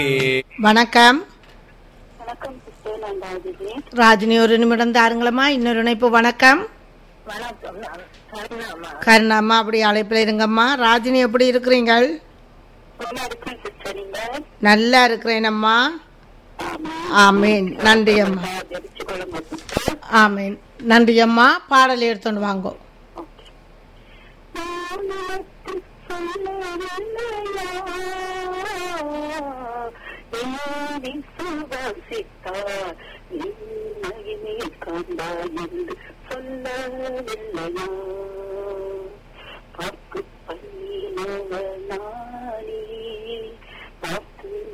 வணக்கம் வணக்கம் சிஸ்டர் நான் ராஜினி ராஜினி ஒரு நிமிடம் தாருங்களம்மா இன்னொரு இணைப்பு வணக்கம் வணக்கம் நான் கருணாமா கருணாம்மா அப்படி அழைப்பில் இருங்கம்மா ராஜினி எப்படி இருக்கிறீங்கள் நல்லா இருக்கேன் சிஸ்டர் நீங்க நல்லா இருக்கிறேனம்மா ஆமீன் நன்றி அம்மா தெரிச்சு கொள்ளுங்க சிஸ்டர் ஆமீன் நன்றி அம்மா பாடல் எடுத்துன்னு வாங்கோ சொல்லவில்லையோ பார்க்கு